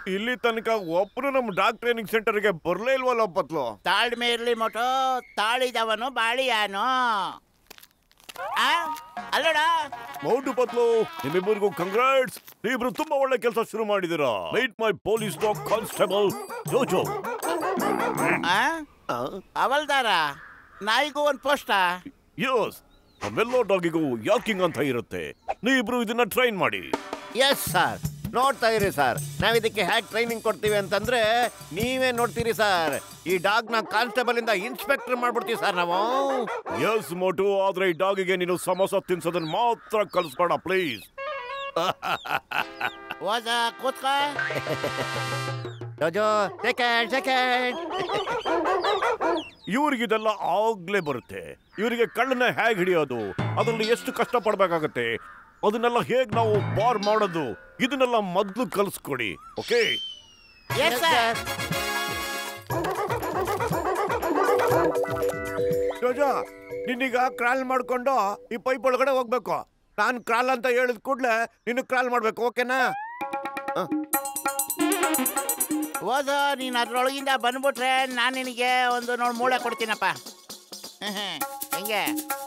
ಇಲ್ಲಿ ತನಕ ಒಬ್ರು ನಮ್ಮ ಡಾಗ್ ಟ್ರೈನಿಂಗ್ ಸೆಂಟರ್ಗೆ ಬರ್ಲೇ ಇಲ್ವಲ್ಲ ಪತ್ಲು ತಾಳ್ಮೆ ಇರ್ಲಿ ಮೊಟೋ ತಾಳಿದವನು ಬಾಳಿಯಾನು ಆ ಅಲ್ಲೋಡ ಮೌಂಟು ಪತ್ಲು ನಿಮ್ಮಿಬ್ಬರಿಗೂ ಕಂಗ್ರಾಟ್ಸ್ ನೀವಿಬ್ರು ತುಂಬಾ ಒಳ್ಳೆ ಕೆಲಸ ಶುರು ಮಾಡಿದಿರಾ meet my police dog constable Jojo ಆ ಅವಲ್ದಾರ ನಾಯಿಗೂ ಒಂದು ಪೋಸ್ಟ ಯಸ್ ನಮ್ಮೆಲ್ಲೋ ಡಾಗಿಗೂ ಯಾಕಿಂಗ್ ಅಂತ ಇರುತ್ತೆ ನೀವಿಬ್ರು ಇದನ್ನ ಟ್ರೈನ್ ಮಾಡಿ ಎಸ್ ಸರ್ ನೋಡ್ತಾ ಇರಿ ಸರ್ ನಾವ್ ಇದಕ್ಕೆ ಹ್ಯಾಕ್ ಟ್ರೈನಿಂಗ್ ಕೊಡ್ತೀವಿ ಅಂತಂದ್ರೆ ನೀವೇ ನೋಡ್ತೀರಿ ಸರ್ ಈ ಡಾಗ್ ನ ಕಾನ್ಸ್ಟೇಬಲ್ ಇಂದ ಇನ್ಸ್ಪೆಕ್ಟರ್ ಮಾಡ್ಬಿಡ್ತೀವಿ ಸರ್ ನಾವು ಎಸ್ ಮೋಟು ಆದ್ರೆ ಈ ಡಾಗಿಗೆ ನೀನು ಸಮೋಸ ತಿನ್ಸೋದನ್ನ ಮಾತ್ರ ಕಲಿಸ್ಬೇಡ ಪ್ಲೀಸ್ ಹೋದ ಕೂತ್ಕ ಜೋಜೋ ಸೆಕೆಂಡ್ ಸೆಕೆಂಡ್ ಇವ್ರಿಗಿದೆಲ್ಲ ಆಗ್ಲೇ ಬರುತ್ತೆ ಇವರಿಗೆ ಕಳ್ಳನ್ನ ಹೇಗ್ ಹಿಡಿಯೋದು ಅದ್ರಲ್ಲಿ ಎಷ್ಟು ಕಷ್ಟ ಪಡ್ಬೇಕಾಗತ್ತೆ ಅದನ್ನೆಲ್ಲ ಹೇಗ್ ನಾವು ಬಾರ್ ಮಾಡೋದು ಇದನ್ನೆಲ್ಲ ಮೊದ್ಲು ಕಲಿಸ್ಕೊಡಿ ಓಕೆ ಎಸ್ ಸರ್ ಜೋಜೋ ನಿನ್ನೀಗ ಕ್ರಾಲ್ ಮಾಡ್ಕೊಂಡು ಈ ಪೈಪ್ ಒಳಗಡೆ ಹೋಗ್ಬೇಕು ನಾನ್ ಕ್ರಾಲ್ ಅಂತ ಹೇಳಿದ ಕೂಡ್ಲೆ ನೀನು ಕ್ರಾಲ್ ಮಾಡ್ಬೇಕು ಓಕೆನಾ ಹೋದ ನೀನು ಅದ್ರೊಳಗಿಂದ ಬಂದ್ಬಿಟ್ರೆ ನಾನು ನಿನಗೆ ಒಂದು ನೋಡಿ ಮೂಳೆ ಕೊಡ್ತೀನಪ್ಪ ಹ್ಮ್, ಹೆಂಗೆ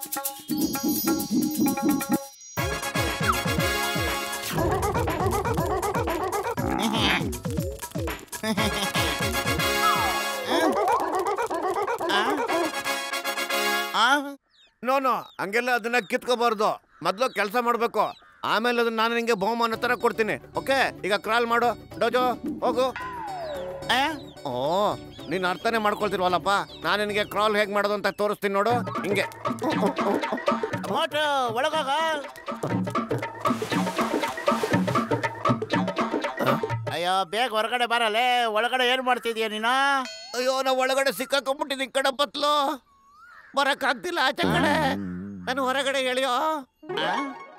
ಆ? ನೋ ನೋ ಹಂಗೆಲ್ಲ ಅದನ್ನ ಕಿತ್ಕೋಬಾರ್ದು ಮೊದ್ಲು ಕೆಲಸ ಮಾಡ್ಬೇಕು ಆಮೇಲೆ ಅದನ್ನ ನಾನು ನಿಂಗೆ ಬಹುಮಾನ ತರ ಕೊಡ್ತೀನಿ ಓಕೆ ಈಗ ಕ್ರಾಲ್ ಮಾಡು ಡೋಜೋ ಹೋಗು ಆ? ಓ ನೀನ್ ಅರ್ಥನೇ ಮಾಡ್ಕೊಳ್ತಿರ್ವಲ್ಲಪ್ಪ ನಾನು ನಿನಗೆ ಕ್ರಾಲ್ ಹೇಗ್ ಮಾಡೋದು ಅಂತ ತೋರಿಸ್ತೀನಿ ನೋಡು ಹಿಂಗೆ ಮೋಟು ಒಳಗೋಗ ಅಯ್ಯೋ ಬೇಗ ಹೊರಗಡೆ ಬರಲೇ ಒಳಗಡೆ ಏನ್ ಮಾಡ್ತಿದ್ಯಾ ನೀನು ಅಯ್ಯೋ ನಾ ಒಳಗಡೆ ಸಿಕ್ಕಾಕೊಂಡ್ಬಿಟ್ಟಿದ್ದೀನಿ ಕಡೆ ಪತ್ಲು ಬರಕ್ ಆಗ್ತಿಲ್ಲ ಆಚೆ ಕಡೆ ನಾನು ಹೊರಗಡೆ ಎಳಿಯೋ ಆ?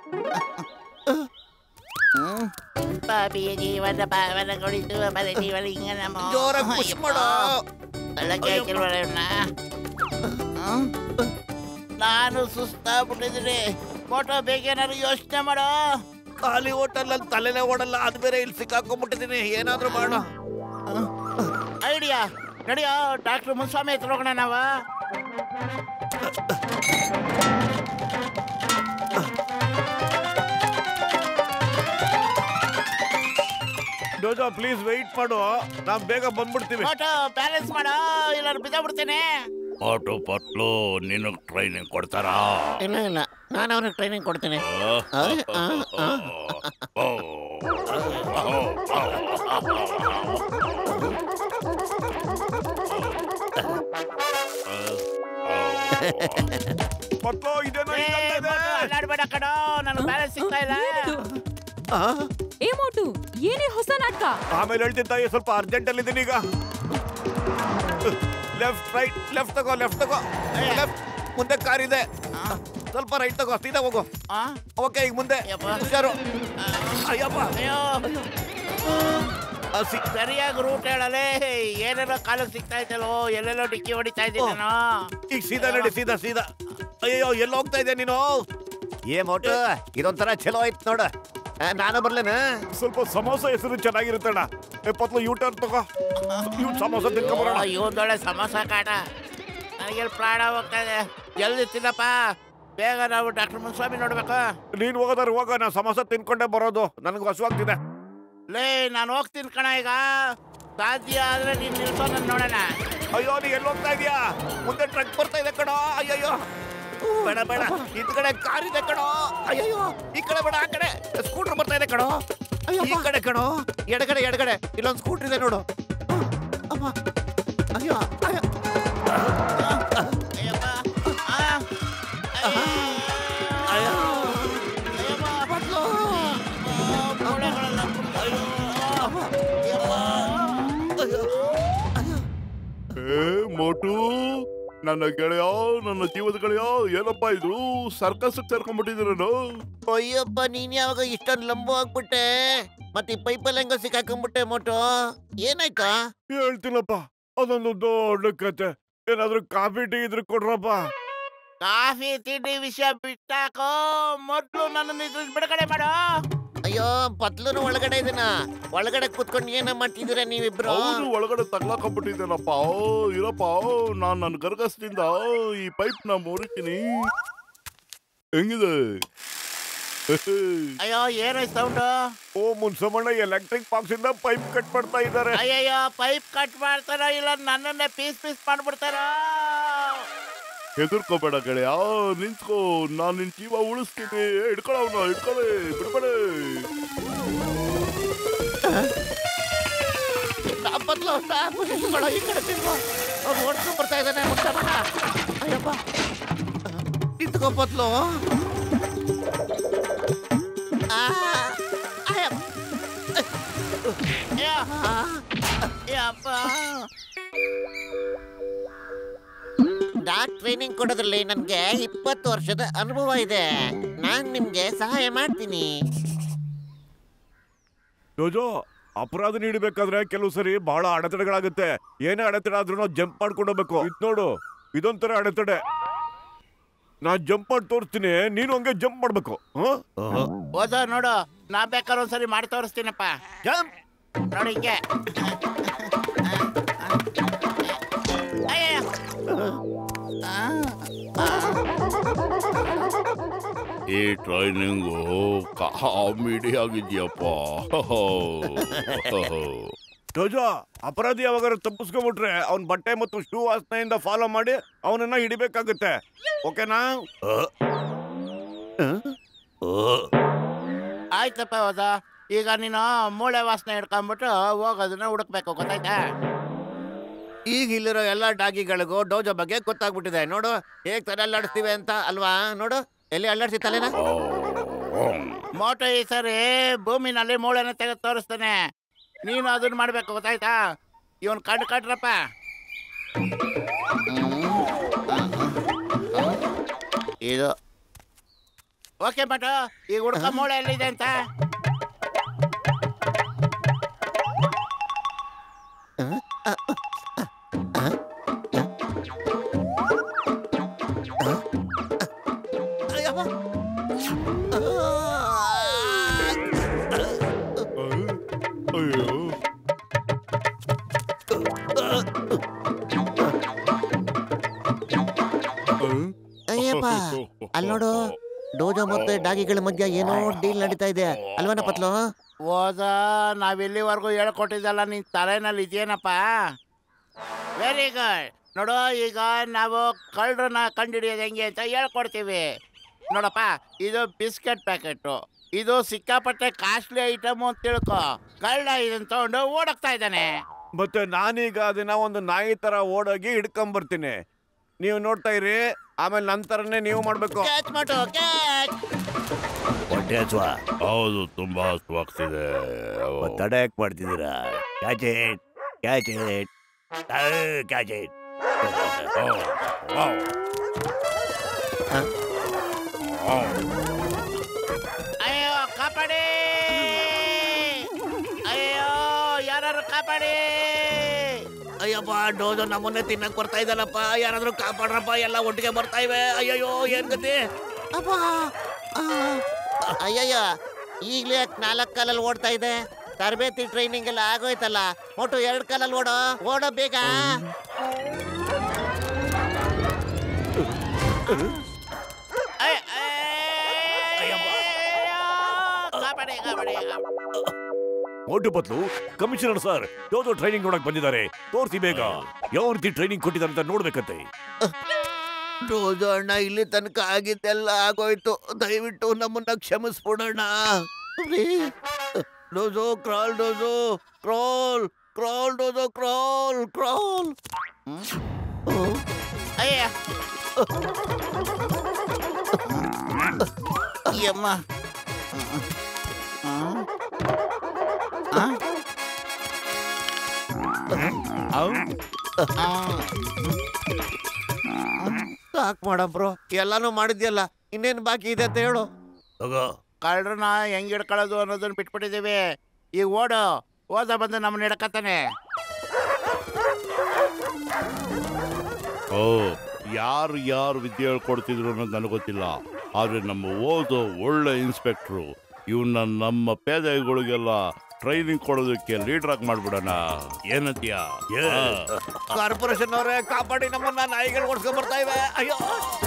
ಹ್ಮ್. ಪಾಪಿಯ ಜೀವನ ಪಾವನಗೊಳಿಸುವ ಬಲ ಜೀವನ ಹಿಂಗ ನಮ್ಮ ಜೋರಾಗಿ ಪುಷ್ ಮಾಡು ಬೆಳಗ್ಗೆ ಹಾಕಿಲ್ವಲ್ಲ ಇವ್ನ? ಹ್ಮ್? ನಾನು ಸುಸ್ತಾಗ್ಬಿಟ್ಟಿದ್ದೀನಿ ಫೋಟೋ ಬೇಕೇನಾದ್ರು ಯೋಚನೆ ಮಾಡೋ ಖಾಲಿ ಹೋಟೆಲ್ ಅಲ್ಲಿ ತಲೆನೇ ಓಡಲ್ಲ ಅದು ಬೇರೆ ಇಲ್ಲಿ ಸಿಕ್ಕಾಕೊಂಡ್ಬಿಟ್ಟಿದ್ದೀನಿ ಏನಾದ್ರೂ ಮಾಡು ಐಡಿಯಾ ನಡಿಯೋ ಡಾಕ್ಟರ್ ಮುನ್ಸ್ವಾಮಿ ಹತ್ರ ಹೋಗೋಣ ನಾವ ಜೋಜೋ ಪ್ಲೀಸ್ ವೆಯ್ಟ್ ಮಾಡು ನಾವ್ ಬೇಗ ಬಂದ್ಬಿಡ್ತೀವಿ ಫೋಟೋ ಬ್ಯಾಲೆನ್ಸ್ ಮಾಡೋ ಇಲ್ಲಾರು ಬಿದ್ದಬಿಡ್ತೇನೆ ಆಟೋ ಪಟ್ಲು ನಿನಗ್ ಟ್ರೈನಿಂಗ್ ಕೊಡ್ತಾರಾ ಇಲ್ಲ ಇಲ್ಲ ನಾನು ಅವ್ರಿಗೆ ಟ್ರೈನಿಂಗ್ ಕೊಡ್ತೀನಿ ಪತ್ಲು ಇದೇನೋ ಏ, ಹಿಂಗಂತ ಇದೆ. ಫೋಟೋ ಅಲ್ಲಾಡ್ಬೇಡ ಕಣೋ ನನಗೆ ಬ್ಯಾಲೆನ್ಸ್ ಸಿಗ್ತಾ ಇಲ್ಲ ಏ ಮೋಟು ಏನೇ ಹೊಸ ನಾಟಕ ಆಮೇಲೆ ಹೇಳ್ತೀನಿ ತಾಯಿ ಸ್ವಲ್ಪ ಅರ್ಜೆಂಟ್ ಅಲ್ಲಿ ಇದ್ದೀನಿ ಈಗ ಲೆಫ್ಟ್ ರೈಟ್ ಲೆಫ್ಟ್ ತಗೋ ಲೆಫ್ಟ್ ತಗೋ ಲೆಫ್ಟ್ ಮುಂದೆ ಕಾರ್ ಇದೆ ಸ್ವಲ್ಪ ರೈಟ್ ತಗೋ ಸೀದಾ ಹೋಗು ಆ? ಓಕೆ ಈಗ ಮುಂದೆ ಯಪ್ಪ. ಹುಷಾರು ಅಯ್ಯಪ್ಪ ಅಯ್ಯೋ ಆ, ಸಿ- ಸರಿಯಾಗಿ ರೂಟ್ ಹೇಳಲೇ ಏನೇನೋ ಕಾಲಕ್ಕೆ ಸಿಗ್ತಾ ಇದ್ದಲ್ಲೋ ಎಲ್ಲೆಲ್ಲೋ ಡಿಕ್ಕಿ ಹೊಡಿತಾ ಇದ್ದೀನಿ ನಾನು ಈಗ ಸೀದಾ ನಡಿ ಸೀದಾ ಸೀದಾ ಅಯ್ಯೋ ಎಲ್ಲ ಹೋಗ್ತಾ ಇದ್ದೆ ನೀನು ಏ ಮೋಟು ಇದೊಂಥರ ಚಲೋ ಆಯ್ತು ನೋಡು ಆ, ನಾನು ಬರ್ಲೇನ ಸ್ವಲ್ಪ ಸಮೋಸ ಹೆಸರು ಚೆನ್ನಾಗಿರುತ್ತಣ್ಣ ಏ ಪತ್ಲು ಯೂ ಟರ್ನ್ ತಗೋ ಇವ್ ಸಮೋಸ ತಿನ್ಕೊಂಬರೋಣ ಇವೊಂದೊಳ್ಳೆ ಸಮೋಸ ಕಾಟ ನನಗೆ ಪ್ರಾಣ ಹೋಗ್ತಾ ಇದೆ ಜಲ್ದಿ ತಿನ್ನಪ್ಪ ಬೇಗ ನಾವು ಡಾಕ್ಟರ್ ಮುನ್ಸ್ವಾಮಿ ನೋಡ್ಬೇಕು ನೀನ್ ಹೋಗೋದಾರ ಹೋಗ ನಾ ಸಮೋಸ ತಿನ್ಕೊಂಡೇ ಬರೋದು ನನಗೆ ಹಸುವಾಗ್ತಿದೆ ಲೇ ನಾನು ಹೋಗ್ತೀನಿ ಕಣ ಈಗ ಸಾಧ್ಯ ಆದ್ರೆ ನೀನು ನಿಲ್ಸೋ ನನ್ನ ನೋಡೋಣ ಅಯ್ಯೋ ನೀ ಎಲ್ಲಿ ಹೋಗ್ತಾ ಇದೀಯಾ ಮುಂದೆ ಟ್ರಕ್ ಬರ್ತಾ ಇದೆ ಕಣೋ ಅಯ್ಯಯ್ಯೋ ಬೇಡ ಬೇಡ ಹಿಂದ್ಗಡೆ ಕಾರ್ ಇದೆ ಕಣೋ ಅಯ್ಯಯ್ಯೋ ಈ ಕಡೆ ಬೇಡ ಆ ಕಡೆ ಸ್ಕೂಟರ್ ಬರ್ತಾ ಇದೆ ಕಣೋ ಈ ಕಡೆ ಕಣೋ ಎಡಗಡೆ ಎಡಗಡೆ ಇಲ್ಲೊಂದು ಸ್ಕೂಟರ್ ಇದೆ ನೋಡು ಅಮ್ಮ ಅಯ್ಯೋ ಅಯ್ಯೋ ಅಯ್ಯಪ್ಪ ಆ, ಅಯ್ಯೋ. ಅಯ್ಯಪ್ಪ. ಆ, ಮೂಳೆಗಳೆಲ್ಲ ಅಯ್ಯೋ. ಏ ಮೋಟು ನನ್ನ ಗೆಳೆಯ ನನ್ನ ಜೀವದ ಗೆಳೆಯ ಏನಪ್ಪ ಇದು ಸರ್ಕಸ್ ಸೇರ್ಕೊಂಡ್ಬಿಟ್ಟಿದ್ದೀರೇನು ಅಯ್ಯಪ್ಪ ನೀನ್ ಯಾವಾಗ ಇಷ್ಟೊಂದು ಲಂಬ ಆಗ್ಬಿಟ್ಟೆ ಮತ್ತೆ ಈ ಪೈಪಲ್ಲಿ ಹೆಂಗ ಸಿಕ್ಕಾಕೊಂಡ್ಬಿಟ್ಟೆ ಮೋಟು ಏನಾಯ್ತಾ ಹೇಳ್ತೀನಪ್ಪ ಅದೊಂದು ದೊಡ್ಡ ಕತೆ ಏನಾದ್ರೂ ಕಾಫಿ ಟೀ ಇದ್ರೆ ಕೊಡ್ರಪ್ಪ ಕಾಫಿ ತಿಂಡಿ ವಿಷಯ ಬಿಟ್ಟಾಕೋ ಮೊದ್ಲು ನನ್ನ ಇದ್ರ ಬಿಡುಗಡೆ ಮಾಡು ಅಯ್ಯೋ ಪತ್ಲೂನು ಒಳಗಡೆ ಇದನ್ನ ಒಳಗಡೆ ಕೂತ್ಕೊಂಡು ಏನ ಮಾಡ್ತಿದ್ದೀರಾ ನೀವಿಬ್ರು ಹೌದು ಒಳಗಡೆ ತಗ್ಲಾಕೊಂಡ್ಬಿಟ್ಟಿದ್ದೇನಪ್ಪ ಓ ಇರಪ್ಪ ಓ, ನಾನ್ ನನ್ನ ಗರ್ಗಸದಿಂದ ಈ ಪೈಪ್ ನ ಮುರಿತೀನಿ ಹೆಂಗಿದೆ ಅಯ್ಯೋ ಏನೋ ಸೌಂಡು ಓ ಮುನ್ಸಮಣ್ಣ ಎಲೆಕ್ಟ್ರಿಕ್ ಬಾಕ್ಸ್ ಇಂದ ಪೈಪ್ ಕಟ್ ಮಾಡ್ತಾ ಇದ್ದಾರೆ ಅಯ್ಯಯ್ಯೋ ಪೈಪ್ ಕಟ್ ಮಾಡ್ತಾರೋ ಇಲ್ಲ ನನ್ನನ್ನೇ ಪೀಸ್ ಪೀಸ್ ಮಾಡ್ಬಿಡ್ತಾರೋ ಹೆದರ್ಕೋಬೇಡ ಗೆಳೆಯ ನಿಂತ್ಕೋ ನಾನ್ ನಿನ್ ಜೀವ ಉಳಿಸ್ತೀನಿ ಹಿಡ್ಕೊಳವ್ನ ಹಿಡ್ಕೊಳ್ಳಿ ಬಿಡ್ಬೇಡಿ ಸ್ಟಾಪ್ ಬದ್ಲು ಸ್ಟಾಪ್ ನಿಂತ್ಕೊಳ್ಳೋ, ಈ ಕಡೆ ತಿರ್ಗೋ ಅವ್ನು ಓಡ್ಸ್ಕೊಂಡ್ ಬರ್ತಾ ಇದ್ದಾನೆ ಮುಟ್ಟಬೇಡ ಅಯ್ಯಪ್ಪ ನಿಂತ್ಕೋ ಬದ್ಲು ಆ, ಅಯ್ಯಪ್ಪ. ಅಯ್ಯೋ, ಅಯ್ಯಪ್ಪ. ಡಾಕ್ ಟ್ರೈನಿಂಗ್ ಕೊಡೋದ್ರಲ್ಲಿ ನನ್ಗೆ ಇಪ್ಪತ್ತು ವರ್ಷದ ಅನುಭವ ಇದೆ ನಾನ್ ನಿಮ್ಗೆ ಸಹಾಯ ಮಾಡ್ತೀನಿ ಜೋಜೋ ಅಪರಾಧ ನೀಡಬೇಕಾದ್ರೆ ಕೆಲವು ಸರಿ ಬಹಳ ಅಡೆತಡೆಗಳಾಗುತ್ತೆ ಏನೇ ಅಡೆತಡೆ ಆದ್ರೂ ನಾವು ಜಂಪ್ ಮಾಡ್ಕೊಂಡು ಹೋಗ್ಬೇಕು ಇದ್ ನೋಡು ಇದೊಂಥರ ಅಡೆತಡೆ ನಾ ಜಂಪ್ ಮಾಡಿ ತೋರಿಸ್ತೀನಿ ನೀನು ಹಂಗೆ ಜಂಪ್ ಮಾಡ್ಬೇಕು ಹ? ಹೋದ ನೋಡು ನಾ ಬೇಕಾದ್ರೆ ಒಂದ್ಸರಿ ಮಾಡಿ ತೋರಿಸ್ತೀನಪ್ಪ ಜಂಪ್ ನೋಡಿ ಹಿಂಗೆ ಅಯ್ಯಯ್ಯೋ. ಈ ಟ್ರೈನಿಂಗು ಕಾಮಿಡಿ ಆಗಿದ್ಯಪ್ಪ ಜೋಜೋ ಅಪರಾಧಿ ಯಾವಾಗಾರು ತಪ್ಪಿಸ್ಕೊಂಡ್ಬಿಟ್ರೆ ಅವ್ನ ಬಟ್ಟೆ ಮತ್ತು ಶೂ ವಾಸನೆಯಿಂದ ಫಾಲೋ ಮಾಡಿ ಅವನನ್ನ ಹಿಡಿಬೇಕಾಗುತ್ತೆ ಓಕೆನಾ ಆಯ್ತಪ್ಪ ಹೋದ ಈಗ ನೀನು ಮೂಳೆ ವಾಸನೆ ಹಿಡ್ಕೊಂಡ್ಬಿಟ್ಟು ಹೋಗೋದನ್ನ ಹುಡುಕ್ಬೇಕು ಗೊತ್ತಾಯ್ತಾ ಈಗ ಇಲ್ಲಿರೋ ಎಲ್ಲಾ ಡಾಗಿಗಳಿಗೂ ಡೋಜೋ ಬಗ್ಗೆ ಗೊತ್ತಾಗ್ಬಿಟ್ಟಿದೆ ನೋಡು ಹೇಗ್ ತಲೆ ಅಲ್ಲಾಡಿಸ್ತೀವಿ ಅಂತ ಅಲ್ವಾ ನೋಡು ಎಲ್ಲಿ ಅಲ್ಲಾಡ್ಸಿ ತಲೆನ ಮೋಟೋ ಈ ಸರಿ ಭೂಮಿನಲ್ಲಿ ಮೂಳೆನ ತೆಗೆದು ತೋರಿಸ್ತಾನೆ ನೀನು ಅದನ್ನ ಮಾಡ್ಬೇಕು ಗೊತ್ತಾಯ್ತಾ ಇವನ್ ಕಣ್ಣು ಕಟ್ರಪ್ಪ ಇದು ಓಕೆ ಬಟ್ ಈಗ ಹುಡ್ಕ ಮೂಳೆ ಎಲ್ಲಿದೆ ಅಂತ ಅಯ್ಯೋ ಅಯ್ಯಪ್ಪ ಅಲ್ಲಿ ನೋಡು ಡೋಜೋ ಮತ್ತೆ ಡಾಗಿಗಳ ಮಧ್ಯ ಏನೋ ಡೀಲ್ ನಡೀತಾ ಇದೆ ಅಲ್ವನ ಪತ್ಲು ಹೋದ ನಾವ್ ಇಲ್ಲಿವರೆಗೂ ಹೇಳ್ಕೊಟ್ಟಿದ್ದಲ್ಲ ನಿನ್ ತಲೆನಲ್ಲಿ ಇದೆಯೇನಪ್ಪ ವೆರಿ ಗುಡ್ ನೋಡು ಈಗ ನಾವು ಕಳ್ಳರನ್ನ ಕಂಡುಹಿಡಿಯೋದು ಹೆಂಗೆ ಅಂತ ಹೇಳ್ಕೊಡ್ತೀವಿ ನೋಡಪ್ಪ ಇದು ಬಿಸ್ಕೆಟ್ ಪ್ಯಾಕೆಟು ಇದು ಸಿಕ್ಕಾಪಟ್ಟೆ ಕಾಸ್ಟ್ಲಿ ಐಟಮು ಅಂತ ತಿಳ್ಕೊ ಕಳ್ಳ ಇದನ್ನ ತಗೊಂಡು ಓಡಕ್ತಾ ಇದ್ದಾನೆ ಮತ್ತೆ ನಾನೀಗ ಅದನ್ನ ಒಂದು ನಾಯಿ ತರ ಓಡೋಗಿ ಹಿಡ್ಕೊಂಬರ್ತೀನಿ ನೀವು ನೋಡ್ತಾ ಇರಿ ಆಮೇಲೆ ನಂತರನೇ ನೀವು ಮಾಡ್ಬೇಕು ಕ್ಯಾಚ್ ಮಾಡು ಕ್ಯಾಚ್ ಹೊಟ್ಟೆ ಹಸುವ ಹೌದು ತುಂಬಾ ಹಸುವಾಗ್ತಿದೆ ತಡ ಯಾಕೆ ಮಾಡ್ತಿದ್ದೀರಾ catch it catch it catch it ಅಯ್ಯೋ ಕಾಪಾಡಿ ಅಯ್ಯೋ ಯಾರು ಕಾಪಾಡಿ ಅಯ್ಯಪ್ಪ ಡೋಜೋ ನಮ್ಮನ್ನೇ ತಿನ್ನಕ್ ಬರ್ತಾ ಇದ್ದಲ್ಲಪ್ಪ ಯಾರಾದ್ರೂ ಕಾಪಾಡ್ರಪ್ಪ ಎಲ್ಲ ಒಟ್ಟಿಗೆ ಬರ್ತಾ ಇವೆ ಅಯ್ಯಯ್ಯೋ ಏನ್ ಗತಿ ಅಪ್ಪ ಆ, ಅಯ್ಯಯ್ಯ ಈಗ್ಲೇ ಯಾಕೆ ನಾಲ್ಕು ಕಾಲಲ್ಲಿ ಓಡ್ತಾ ಇದೆ ತರಬೇತಿ ಟ್ರೈನಿಂಗ್ ಎಲ್ಲ ಆಗೋಯ್ತಲ್ಲ ಒಟ್ಟು ಎರಡು ಕಾಲಲ್ಲಿ ಓಡೋ ಓಡೋ ಬೇಗ ಅಯ್ಯ, ಅಯ್ಯೋ, ಕಾಪಾಡಿ ಕಾಪಾಡಿ ಒಟ್ಟು ಬದಲು ಕಮಿಷನರ್ ಸರ್ ಯಾವ್ದೋ ಟ್ರೈನಿಂಗ್ ನೋಡಕ್ ಬಂದಿದ್ದಾರೆ ತೋರಿಸಿ ಬೇಗ ಯಾವ ರೀತಿ ಟ್ರೈನಿಂಗ್ ಕೊಟ್ಟಿದ್ದಾರೆ ಅಂತ ನೋಡ್ಬೇಕಂತೆ ಡೋಜೋ ಅಣ್ಣ ಇಲ್ಲಿ ತನಕ ಆಗಿದ್ದೆಲ್ಲ ಆಗೋಯ್ತು ದಯವಿಟ್ಟು ನಮ್ಮನ್ನ ಕ್ಷಮಿಸ್ಬಿಡೋಣ Dojo crawl Dojo crawl crawl Dojo crawl crawl ಅಯ್ಯ ಯಮ್ಮ ಸಾಕ್ ಮಾಡಬ್ರೋ ಎಲ್ಲಾನು ಮಾಡಿದ್ಯಲ್ಲ ಇನ್ನೇನ್ ಬಾಕಿ ಇದೆ ಅಂತ ಹೇಳು ತಗೋ ಕಳ್ಳರನ್ನ ಹೆಂಗ್ ಹಿಡ್ಕೊಳ್ಳೋದು ಅನ್ನೋದನ್ನ ಬಿಟ್ಬಿಟ್ಟಿದೀವಿ ಈಗ ಓಡು ಓದ ಬಂದು ನಮ್ಮನ್ನ ಹಿಡ್ಕತಾನೆ ಓ ಯಾರು ಯಾರು ವಿದ್ಯೆ ಹೇಳ್ಕೊಡ್ತಿದ್ರು ಅನ್ನೋದು ನನಗೆ ಗೊತ್ತಿಲ್ಲ ಆದ್ರೆ ನಮ್ಮ ಓದೋ ಒಳ್ಳೆ ಇನ್ಸ್ಪೆಕ್ಟ್ರು ಇವನ್ನ ನಮ್ಮ ಪೇದೆಗಳಿಗೆಲ್ಲ ಟ್ರೈನಿಂಗ್ ಕೊಡೋದಕ್ಕೆ ಲೀಡರ್ ಆಗಿ ಮಾಡ್ಬಿಡೋಣ ಏನಂತೀಯ ಕಾರ್ಪೊರೇಷನ್ ಅವರೇ ಕಾಪಾಡಿ ನಮ್ಮನ್ನ ನಾಯಿಗಳು ಓಡಿಸ್ಕೊಂಡ್ ಬರ್ತಾ ಇವೆ ಅಯ್ಯೋ